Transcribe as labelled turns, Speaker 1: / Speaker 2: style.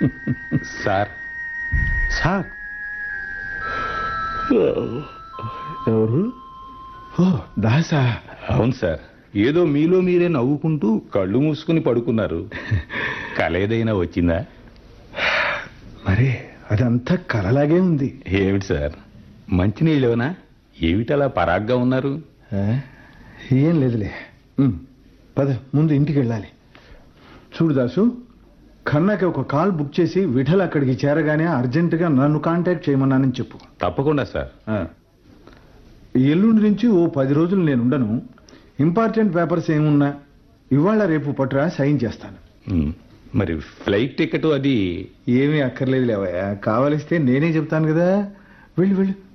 Speaker 1: Sir
Speaker 2: sir ఎవరు ఓ దాసా
Speaker 1: అవును sir ఏదో మీలో మీరే నవ్వుకుంటూ కళ్ళు మూసుకుని పడుకున్నారు కల ఏదైనా వచ్చిందా
Speaker 2: మరి అదంతా కలలాగే ఉంది
Speaker 1: ఏమిటి సార్ మంచినీళ్ళేవనా ఏమిటలా పరాగ్గా ఉన్నారు
Speaker 2: ఆ? ఏం లేదులే ఉమ్, పద ముందు ఇంటికి వెళ్ళాలి చూడు దాసు కన్నాకి ఒక కాల్ బుక్ చేసి విఠల్ అక్కడికి చేరగానే అర్జెంటుగా నన్ను కాంటాక్ట్ చేయమన్నానని చెప్పు
Speaker 1: తప్పకుండా సార్
Speaker 2: ఆ. ఎల్లుండి నుంచి ఓ పది రోజులు నేను ఉండను ఇంపార్టెంట్ పేపర్స్ ఏమున్నా ఇవాళ రేపు పట్టురా సైన్ చేస్తాను
Speaker 1: ఉమ్, మరి ఫ్లైట్ టికెట్ అది
Speaker 2: ఏమీ అక్కర్లేదు లేవయ్యా కావలిస్తే నేనే చెప్తాను కదా వెళ్ళు వెళ్ళు